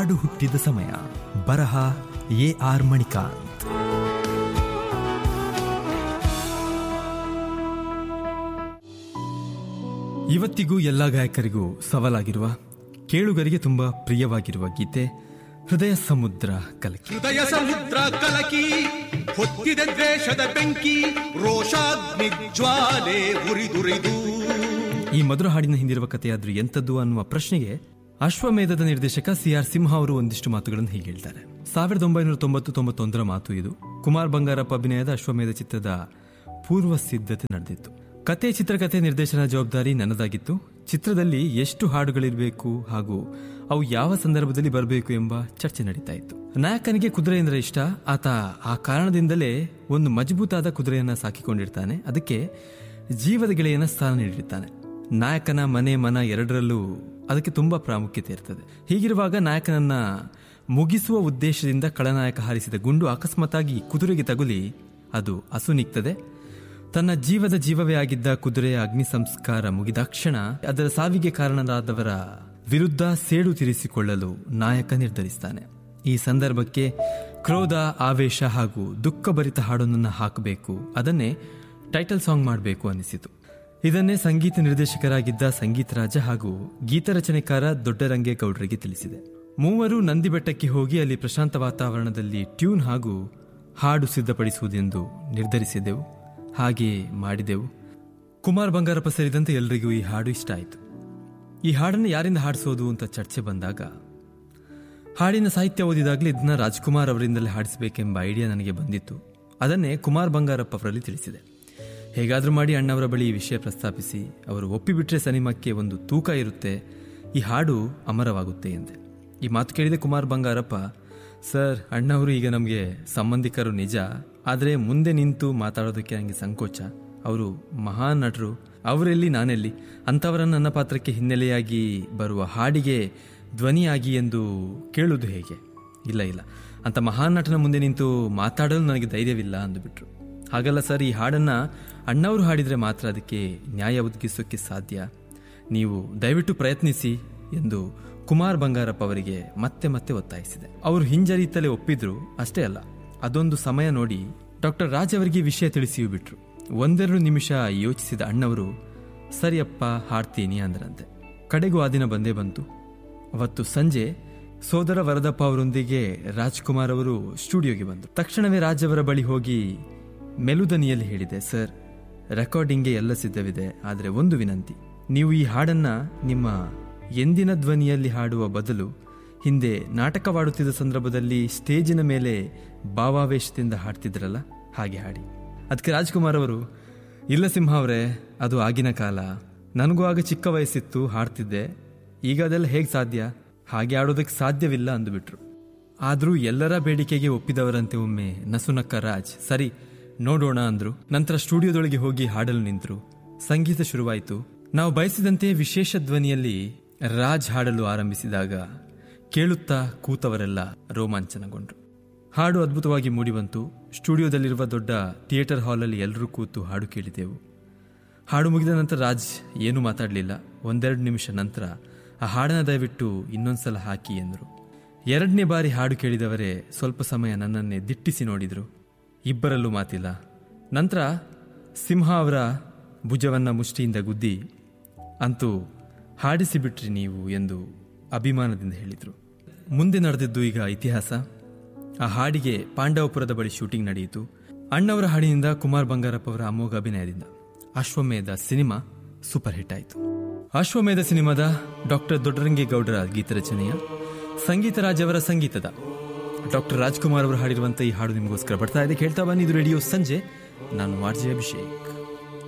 ಹಾಡು ಹುಟ್ಟಿದ ಸಮಯ ಬರಹ ಎ ಆರ್ ಮಣಿಕಾಂತ್ ಇವತ್ತಿಗೂ ಎಲ್ಲ ಗಾಯಕರಿಗೂ ಸವಾಲಾಗಿರುವ ಕೇಳುಗರಿಗೆ ತುಂಬಾ ಪ್ರಿಯವಾಗಿರುವ ಗೀತೆ ಹೃದಯ ಸಮುದ್ರ ಕಲಕಿ ಹೃದಯ ಸಮುದ್ರ ಕಲಕಿ ಹೊತ್ತಿದೆ ದ್ವೇಷದ ಬೆಂಕಿ ರೋಷಾಗ್ನಿ ಜ್ವಾಲೆ ಉರಿದುರಿದು ಈ ಮಧುರ ಹಾಡಿನ ಹಿಂದಿರುವ ಕಥೆಯಾದ್ರೂ ಎಂಥದ್ದು ಅನ್ನುವ ಪ್ರಶ್ನೆಗೆ ಅಶ್ವಮೇಧದ ನಿರ್ದೇಶಕ ಸಿ ಆರ್ ಸಿಂಹ ಅವರು ಒಂದಿಷ್ಟು ಮಾತುಗಳನ್ನು ಹೀಗೆ ಹೇಳ್ತಾರೆ ಸಾವಿರದ ಒಂಬೈನೂರ ತೊಂಬತ್ತು ತೊಂಬತ್ತೊಂದರ ಮಾತು ಇದು ಕುಮಾರ್ ಬಂಗಾರಪ್ಪ ಅಭಿನಯದ ಅಶ್ವಮೇಧ ಚಿತ್ರದ ಪೂರ್ವ ಸಿದ್ಧತೆ ನಡೆದಿತ್ತು ಕತೆ ಚಿತ್ರಕಥೆ ನಿರ್ದೇಶನ ಜವಾಬ್ದಾರಿ ನನ್ನದಾಗಿತ್ತು ಚಿತ್ರದಲ್ಲಿ ಎಷ್ಟು ಹಾಡುಗಳಿರಬೇಕು ಹಾಗೂ ಅವು ಯಾವ ಸಂದರ್ಭದಲ್ಲಿ ಬರಬೇಕು ಎಂಬ ಚರ್ಚೆ ನಡೀತಾ ಇತ್ತು ನಾಯಕನಿಗೆ ಕುದುರೆ ಎಂದರೆ ಇಷ್ಟ ಆತ ಆ ಕಾರಣದಿಂದಲೇ ಒಂದು ಮಜಬೂತಾದ ಕುದುರೆಯನ್ನ ಸಾಕಿಕೊಂಡಿರ್ತಾನೆ ಅದಕ್ಕೆ ಜೀವದ ಗೆಳೆಯನ ಸ್ಥಾನ ನೀಡಿರ್ತಾನೆ ನಾಯಕನ ಮನೆ ಮನ ಎರಡರಲ್ಲೂ ಅದಕ್ಕೆ ತುಂಬಾ ಪ್ರಾಮುಖ್ಯತೆ ಇರ್ತದೆ ಹೀಗಿರುವಾಗ ನಾಯಕನನ್ನ ಮುಗಿಸುವ ಉದ್ದೇಶದಿಂದ ಖಳನಾಯಕ ಹಾರಿಸಿದ ಗುಂಡು ಅಕಸ್ಮಾತ್ತಾಗಿ ಕುದುರೆಗೆ ತಗುಲಿ ಅದು ಅಸುನಿಗ್ತದೆ ತನ್ನ ಜೀವದ ಜೀವವೇ ಆಗಿದ್ದ ಕುದುರೆಯ ಅಗ್ನಿ ಸಂಸ್ಕಾರ ಮುಗಿದಾಕ್ಷಣ ಅದರ ಸಾವಿಗೆ ಕಾರಣರಾದವರ ವಿರುದ್ಧ ಸೇಡು ತೀರಿಸಿಕೊಳ್ಳಲು ನಾಯಕ ನಿರ್ಧರಿಸ್ತಾನೆ ಈ ಸಂದರ್ಭಕ್ಕೆ ಕ್ರೋಧ ಆವೇಶ ಹಾಗೂ ದುಃಖಭರಿತ ಹಾಡೊಂದನ್ನು ಹಾಕಬೇಕು ಅದನ್ನೇ ಟೈಟಲ್ ಸಾಂಗ್ ಮಾಡಬೇಕು ಅನಿಸಿತು ಇದನ್ನೇ ಸಂಗೀತ ನಿರ್ದೇಶಕರಾಗಿದ್ದ ಸಂಗೀತ ರಾಜ ಹಾಗೂ ಗೀತರಚನೆಕಾರ ದೊಡ್ಡರಂಗೇಗೌಡರಿಗೆ ತಿಳಿಸಿದೆ ಮೂವರು ನಂದಿ ಬೆಟ್ಟಕ್ಕೆ ಹೋಗಿ ಅಲ್ಲಿ ಪ್ರಶಾಂತ ವಾತಾವರಣದಲ್ಲಿ ಟ್ಯೂನ್ ಹಾಗೂ ಹಾಡು ಸಿದ್ಧಪಡಿಸುವುದೆಂದು ನಿರ್ಧರಿಸಿದೆವು ಹಾಗೆ ಮಾಡಿದೆವು ಕುಮಾರ್ ಬಂಗಾರಪ್ಪ ಸೇರಿದಂತೆ ಎಲ್ರಿಗೂ ಈ ಹಾಡು ಇಷ್ಟ ಆಯಿತು ಈ ಹಾಡನ್ನು ಯಾರಿಂದ ಹಾಡಿಸೋದು ಅಂತ ಚರ್ಚೆ ಬಂದಾಗ ಹಾಡಿನ ಸಾಹಿತ್ಯ ಓದಿದಾಗಲೇ ಇದನ್ನ ರಾಜ್ಕುಮಾರ್ ಅವರಿಂದಲೇ ಹಾಡಿಸಬೇಕೆಂಬ ಐಡಿಯಾ ನನಗೆ ಬಂದಿತ್ತು ಅದನ್ನೇ ಕುಮಾರ್ ಬಂಗಾರಪ್ಪ ಅವರಲ್ಲಿ ತಿಳಿಸಿದೆ ಹೇಗಾದರೂ ಮಾಡಿ ಅಣ್ಣವರ ಬಳಿ ಈ ವಿಷಯ ಪ್ರಸ್ತಾಪಿಸಿ ಅವರು ಒಪ್ಪಿಬಿಟ್ರೆ ಸಿನಿಮಾಕ್ಕೆ ಒಂದು ತೂಕ ಇರುತ್ತೆ ಈ ಹಾಡು ಅಮರವಾಗುತ್ತೆ ಎಂದೆ ಈ ಮಾತು ಕೇಳಿದ ಕುಮಾರ್ ಬಂಗಾರಪ್ಪ ಸರ್ ಅಣ್ಣವರು ಈಗ ನಮಗೆ ಸಂಬಂಧಿಕರು ನಿಜ ಆದರೆ ಮುಂದೆ ನಿಂತು ಮಾತಾಡೋದಕ್ಕೆ ನನಗೆ ಸಂಕೋಚ ಅವರು ಮಹಾನ್ ನಟರು ಅವರೆಲ್ಲಿ ನಾನೆಲ್ಲಿ ಅಂಥವರನ್ನು ನನ್ನ ಪಾತ್ರಕ್ಕೆ ಹಿನ್ನೆಲೆಯಾಗಿ ಬರುವ ಹಾಡಿಗೆ ಧ್ವನಿಯಾಗಿ ಎಂದು ಕೇಳುವುದು ಹೇಗೆ ಇಲ್ಲ ಇಲ್ಲ ಅಂತ ಮಹಾನ್ ನಟನ ಮುಂದೆ ನಿಂತು ಮಾತಾಡಲು ನನಗೆ ಧೈರ್ಯವಿಲ್ಲ ಅಂದುಬಿಟ್ರು ಹಾಗಲ್ಲ ಸರ್ ಈ ಹಾಡನ್ನ ಅಣ್ಣವರು ಹಾಡಿದರೆ ಮಾತ್ರ ಅದಕ್ಕೆ ನ್ಯಾಯ ಒದಗಿಸೋಕ್ಕೆ ಸಾಧ್ಯ ನೀವು ದಯವಿಟ್ಟು ಪ್ರಯತ್ನಿಸಿ ಎಂದು ಕುಮಾರ್ ಬಂಗಾರಪ್ಪ ಅವರಿಗೆ ಮತ್ತೆ ಮತ್ತೆ ಒತ್ತಾಯಿಸಿದೆ ಅವರು ಹಿಂಜರಿಯುತ್ತಲೇ ಒಪ್ಪಿದ್ರು ಅಷ್ಟೇ ಅಲ್ಲ ಅದೊಂದು ಸಮಯ ನೋಡಿ ಡಾಕ್ಟರ್ ರಾಜ್ ಅವರಿಗೆ ವಿಷಯ ತಿಳಿಸಿಯೂ ಬಿಟ್ರು ಒಂದೆರಡು ನಿಮಿಷ ಯೋಚಿಸಿದ ಅಣ್ಣವರು ಸರಿಯಪ್ಪ ಹಾಡ್ತೀನಿ ಅಂದ್ರಂತೆ ಕಡೆಗೂ ಆ ದಿನ ಬಂದೇ ಬಂತು ಅವತ್ತು ಸಂಜೆ ಸೋದರ ವರದಪ್ಪ ಅವರೊಂದಿಗೆ ರಾಜ್ಕುಮಾರ್ ಅವರು ಸ್ಟುಡಿಯೋಗೆ ಬಂದರು ತಕ್ಷಣವೇ ರಾಜ್ ಅವರ ಬಳಿ ಹೋಗಿ ಮೆಲುದನಿಯಲ್ಲಿ ಹೇಳಿದೆ ಸರ್ ರೆಕಾರ್ಡಿಂಗ್ಗೆ ಎಲ್ಲ ಸಿದ್ಧವಿದೆ ಆದರೆ ಒಂದು ವಿನಂತಿ ನೀವು ಈ ಹಾಡನ್ನ ನಿಮ್ಮ ಎಂದಿನ ಧ್ವನಿಯಲ್ಲಿ ಹಾಡುವ ಬದಲು ಹಿಂದೆ ನಾಟಕವಾಡುತ್ತಿದ್ದ ಸಂದರ್ಭದಲ್ಲಿ ಸ್ಟೇಜಿನ ಮೇಲೆ ಭಾವಾವೇಶದಿಂದ ಹಾಡ್ತಿದ್ರಲ್ಲ ಹಾಗೆ ಹಾಡಿ ಅದಕ್ಕೆ ರಾಜ್ಕುಮಾರ್ ಅವರು ಇಲ್ಲ ಸಿಂಹ ಅವರೇ ಅದು ಆಗಿನ ಕಾಲ ನನಗೂ ಆಗ ಚಿಕ್ಕ ವಯಸ್ಸಿತ್ತು ಹಾಡ್ತಿದ್ದೆ ಈಗ ಅದೆಲ್ಲ ಹೇಗೆ ಸಾಧ್ಯ ಹಾಗೆ ಆಡೋದಕ್ಕೆ ಸಾಧ್ಯವಿಲ್ಲ ಅಂದುಬಿಟ್ರು ಆದರೂ ಎಲ್ಲರ ಬೇಡಿಕೆಗೆ ಒಪ್ಪಿದವರಂತೆ ಒಮ್ಮೆ ನಸುನಕ್ಕ ರಾಜ್ ಸರಿ ನೋಡೋಣ ಅಂದ್ರು ನಂತರ ಸ್ಟುಡಿಯೋದೊಳಗೆ ಹೋಗಿ ಹಾಡಲು ನಿಂತರು ಸಂಗೀತ ಶುರುವಾಯಿತು ನಾವು ಬಯಸಿದಂತೆ ವಿಶೇಷ ಧ್ವನಿಯಲ್ಲಿ ರಾಜ್ ಹಾಡಲು ಆರಂಭಿಸಿದಾಗ ಕೇಳುತ್ತಾ ಕೂತವರೆಲ್ಲ ರೋಮಾಂಚನಗೊಂಡ್ರು ಹಾಡು ಅದ್ಭುತವಾಗಿ ಮೂಡಿಬಂತು ಸ್ಟುಡಿಯೋದಲ್ಲಿರುವ ದೊಡ್ಡ ಥಿಯೇಟರ್ ಹಾಲಲ್ಲಿ ಎಲ್ಲರೂ ಕೂತು ಹಾಡು ಕೇಳಿದೆವು ಹಾಡು ಮುಗಿದ ನಂತರ ರಾಜ್ ಏನೂ ಮಾತಾಡಲಿಲ್ಲ ಒಂದೆರಡು ನಿಮಿಷ ನಂತರ ಆ ಹಾಡನ್ನ ದಯವಿಟ್ಟು ಇನ್ನೊಂದ್ಸಲ ಹಾಕಿ ಎಂದರು ಎರಡನೇ ಬಾರಿ ಹಾಡು ಕೇಳಿದವರೇ ಸ್ವಲ್ಪ ಸಮಯ ನನ್ನನ್ನೇ ದಿಟ್ಟಿಸಿ ನೋಡಿದರು ಇಬ್ಬರಲ್ಲೂ ಮಾತಿಲ್ಲ ನಂತರ ಸಿಂಹ ಅವರ ಭುಜವನ್ನ ಮುಷ್ಟಿಯಿಂದ ಗುದ್ದಿ ಅಂತೂ ಹಾಡಿಸಿ ಬಿಟ್ರಿ ನೀವು ಎಂದು ಅಭಿಮಾನದಿಂದ ಹೇಳಿದರು ಮುಂದೆ ನಡೆದಿದ್ದು ಈಗ ಇತಿಹಾಸ ಆ ಹಾಡಿಗೆ ಪಾಂಡವಪುರದ ಬಳಿ ಶೂಟಿಂಗ್ ನಡೆಯಿತು ಅಣ್ಣವರ ಹಾಡಿನಿಂದ ಕುಮಾರ್ ಬಂಗಾರಪ್ಪ ಅವರ ಅಮೋಘ ಅಭಿನಯದಿಂದ ಅಶ್ವಮೇಧ ಸಿನಿಮಾ ಸೂಪರ್ ಹಿಟ್ ಆಯಿತು ಅಶ್ವಮೇಧ ಸಿನಿಮಾದ ಡಾಕ್ಟರ್ ದೊಡ್ಡರಂಗೇಗೌಡರ ಗೀತರಚನೆಯ ಸಂಗೀತ ರಾಜ್ ಅವರ ಸಂಗೀತದ ಡಾಕ್ಟರ್ ರಾಜ್ಕುಮಾರ್ ಅವರು ಹಾಡಿರುವಂಥ ಈ ಹಾಡು ನಿಮಗೋಸ್ಕರ ಬರ್ತಾ ಇದೆ ಕೇಳ್ತಾ ಬನ್ನಿ ಇದು ರೇಡಿಯೋ ಸಂಜೆ ನಾನು ಮಾರ್ಜಿ ಅಭಿಷೇಕ್